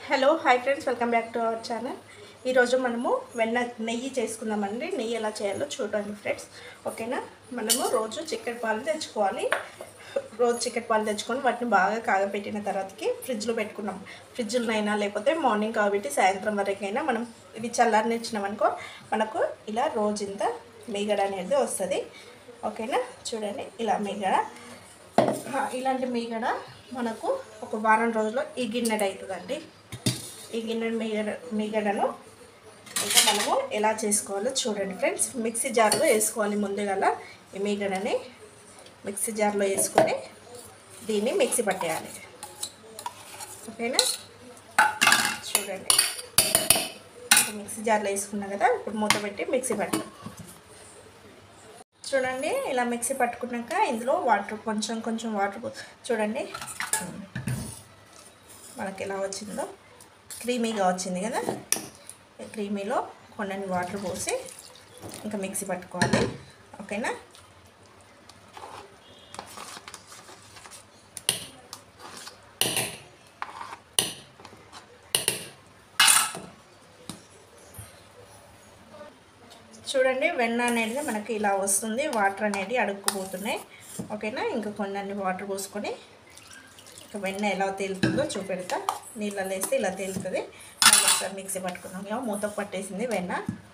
hello hi friends welcome back to our channel ఈరోజు మనము వెన్న నెయ్యి చేసుకుందామండి నెయ్యి ఎలా చేయాలో చూడండి ఫ్రెండ్స్ ఓకేనా మనము రోజు చికెన్ పాలు తెచ్చుకోవాలి రోజు చికెన్ పాలు తెచ్చుకొని వాటిని బాగా కాగపెట్టిన తర్వాతకి ఫ్రిడ్జ్లో పెట్టుకున్నాం ఫ్రిడ్జ్లోనైనా లేకపోతే మార్నింగ్ కాబట్టి సాయంత్రం వరకైనా మనం ఇవి చల్లారనిచ్చినామనుకో మనకు ఇలా రోజు ఇంత మీగడ అనేది వస్తుంది ఓకేనా చూడండి ఇలా మీగడ ఆ, ఇలాంటి మీగడ మనకు ఒక వారం రోజుల్లో ఈ గిన్నెడు అవుతుందండి ఈ గిన్నె మీగడ మీగడను ఇంకా మనము ఎలా చేసుకోవాలో చూడండి ఫ్రెండ్స్ మిక్సీ జార్లో వేసుకోవాలి ముందుగల ఈ మీగడని మిక్సీ జార్లో వేసుకొని దీన్ని మిక్సీ పట్టేయాలి ఓకేనా చూడండి ఇప్పుడు మిక్సీ జార్లో వేసుకున్నాం కదా ఇప్పుడు మూత పెట్టి మిక్సీ పట్టాలి చూడండి ఇలా మిక్సీ పట్టుకున్నాక ఇందులో వాటర్ కొంచెం కొంచెం వాటర్ పో- చూడండి మనకి ఎలా వచ్చిందో క్రీమీగా వచ్చింది కదా ఈ క్రీమీలో కొన్ని వాటర్ పోసి ఇంకా మిక్సీ పట్టుకోవాలి ఓకేనా చూడండి వెన్న అనేది మనకి ఇలా వస్తుంది వాటర్ అనేది అడుక్కుపోతున్నాయి ఓకేనా ఇంకా కొన్ని వాటర్ పోసుకొని ఇంకా వెన్న ఎలా తేలుతుందో చూపెడతా నీళ్ళలో వేస్తే ఇలా తేలుతుంది మళ్ళీ ఒకసారి మిక్సీ పట్టుకున్నాం ఇక మూత పట్టేసింది వెన్న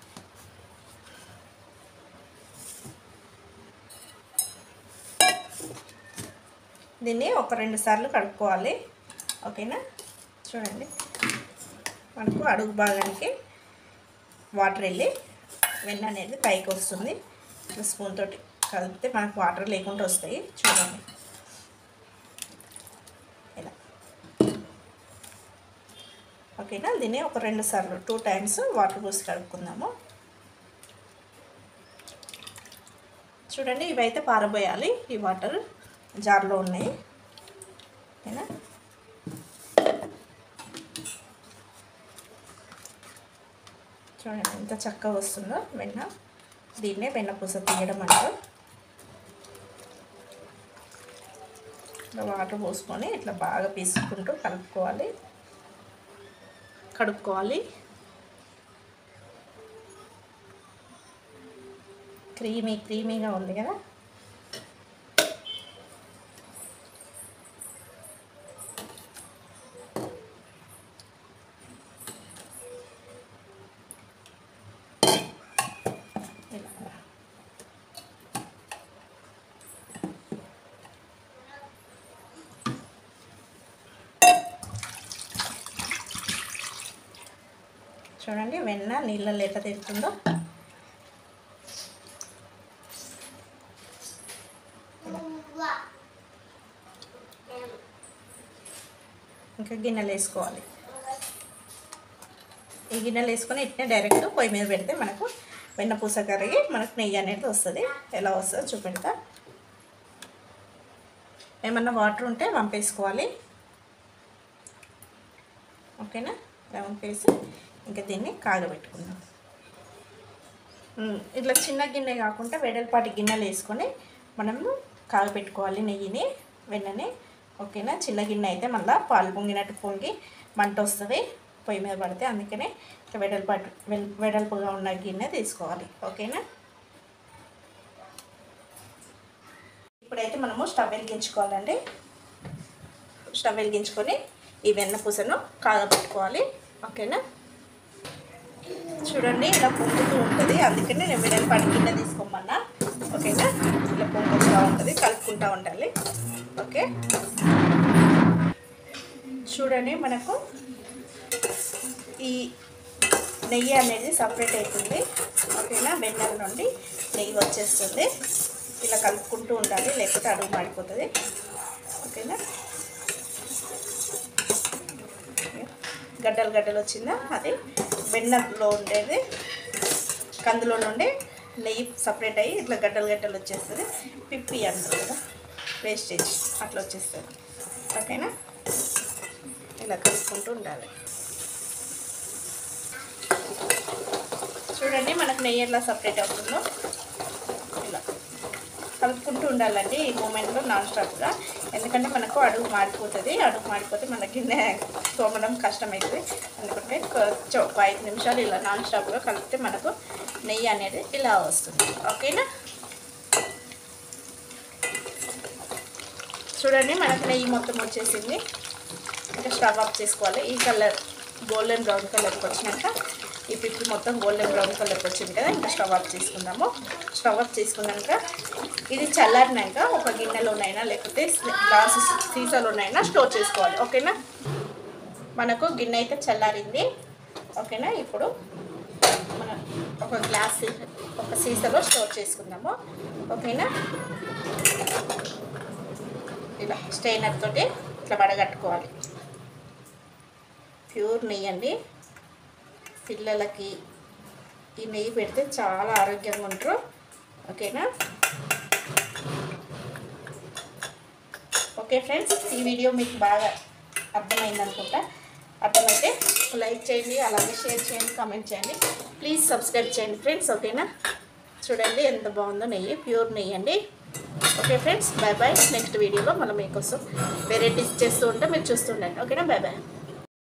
దీన్ని ఒక రెండు సార్లు కడుక్కోవాలి ఓకేనా చూడండి మనకు అడుగు భాగానికి వాటర్ వెళ్ళి వెన్న అనేది పైకి వస్తుంది ఇట్లా స్పూన్ తోటి కలిపితే మనకు వాటర్ లేకుండా వస్తాయి చూడండి ఇలా ఓకేనా దీన్ని ఒక రెండు సార్లు టూ టైమ్స్ వాటర్ పోసి కడుక్కుందాము చూడండి ఇవైతే పారబోయాలి ఈ వాటర్ జార్లో ఉన్నాయి ఓకేనా చూడండి ఎంత చక్కగా వస్తుందో వెన్న దీన్నే వెన్న పూస తీయడం అంటారు ఇట్లా వాటర్ పోసుకొని ఇట్లా బాగా పీసుకుంటూ కలుపుకోవాలి కడుక్కోవాలి క్రీమీ క్రీమీగా ఉంది కదా ఇలా చూడండి వెన్న నీళ్ళలో ఎట్లా తిరుగుతుందో ఇంకా గిన్నెలు వేసుకోవాలి ఈ గిన్నెలు వేసుకొని ఇట్నే డైరెక్ట్ పొయ్యి మీద పెడితే మనకు వెన్న పూస కరిగి మనకు నెయ్యి అనేది వస్తుంది ఎలా వస్తుందో చూపెడతా ఏమన్నా వాటర్ ఉంటే వంపేసుకోవాలి ఓకేనా ఇలా వంపేసి ఇంకా దీన్ని కాగబెట్టుకుందాం ఉమ్, ఇట్లా చిన్న గిన్నె కాకుండా వెడల్పాటి గిన్నెలు వేసుకొని మనము కాగబెట్టుకోవాలి నెయ్యిని వెన్నని ఓకేనా చిన్న గిన్నె అయితే మళ్ళీ పాలు పొంగినట్టు పొంగి మంట వస్తుంది పొయ్యి మీద పడితే అందుకనే ఇట్లా వెడల్పాటు వెల్ వెడల్పుగా ఉన్న గిన్నె తీసుకోవాలి ఓకేనా ఇప్పుడైతే మనము స్టవ్ వెలిగించుకోవాలండి స్టవ్ వెలిగించుకొని ఈ వెన్న పూసను కాగబెట్టుకోవాలి ఓకేనా చూడండి ఇలా పొంగుతూ ఉంటుంది అందుకని నేను వెడల్ పడి కింద తీసుకోమన్నా ఓకేనా ఇలా పొంగుతూ ఉంటుంది కలుపుకుంటూ ఉండాలి ఓకే చూడండి మనకు ఈ నెయ్యి అనేది సపరేట్ అవుతుంది ఓకేనా బెన్నెల నుండి నెయ్యి వచ్చేస్తుంది ఇలా కలుపుకుంటూ ఉండాలి లేకపోతే అడుగు మాడిపోతుంది ఓకేనా గడ్డలు గడ్డలు వచ్చిందా అది వెన్నలో ఉండేది కందులో నుండి నెయ్యి సపరేట్ అయ్యి ఇట్లా గడ్డలు గడ్డలు వచ్చేస్తుంది పిప్పి అంటారు కదా వేస్టేజ్ అట్లా వచ్చేస్తుంది ఓకేనా ఇలా కలుపుకుంటూ ఉండాలి చూడండి మనకు నెయ్యి ఎట్లా సపరేట్ అవుతుందో ఇలా కలుపుకుంటూ ఉండాలండి ఈ మూమెంట్లో నాన్ స్టాప్గా ఎందుకంటే మనకు అడుగు మాడిపోతుంది అడుగు మాడిపోతే మన గిన్నె తోమడం కష్టమవుతుంది ఎందుకంటే కొంచెం ఒక ఐదు నిమిషాలు ఇలా నాన్ స్టాప్గా కలిపితే మనకు నెయ్యి అనేది ఇలా వస్తుంది ఓకేనా చూడండి మనకు నెయ్యి మొత్తం వచ్చేసింది ఇంకా స్టవ్ ఆఫ్ చేసుకోవాలి ఈ కలర్ గోల్డెన్ బ్రౌన్ కలర్కి వచ్చినాక ఈ పిప్పి మొత్తం గోల్డెన్ బ్రౌన్ కలర్కి వచ్చింది కదా ఇంకా స్టవ్ ఆఫ్ చేసుకుందాము స్టవ్ ఆఫ్ చేసుకున్నాక ఇది చల్లారినాక ఒక గిన్నెలోనైనా లేకపోతే గ్లాస్ సీసాలోనైనా స్టోర్ చేసుకోవాలి ఓకేనా మనకు గిన్నె అయితే చల్లారింది ఓకేనా ఇప్పుడు మనం ఒక గ్లాస్ సీ- ఒక సీసాలో స్టోర్ చేసుకుందాము ఓకేనా ఇలా స్టెయినర్ తోటి ఇట్లా వడగట్టుకోవాలి ప్యూర్ నెయ్యి అండి పిల్లలకి ఈ నెయ్యి పెడితే చాలా ఆరోగ్యంగా ఉంటారు ఓకేనా ఓకే ఫ్రెండ్స్ ఈ వీడియో మీకు బాగా అర్థమైంది అనుకుంటా అర్థమైతే లైక్ చేయండి అలాగే షేర్ చేయండి కామెంట్ చేయండి ప్లీజ్ సబ్స్క్రైబ్ చేయండి ఫ్రెండ్స్ ఓకేనా చూడండి ఎంత బాగుందో నెయ్యి ప్యూర్ నెయ్యి అండి okay friends bye bye next వీడియోలో మనం మీకోసం వెరైటీస్ చేస్తూ ఉంటే మీరు చూస్తుండండి ఓకేనా బాయ్ బాయ్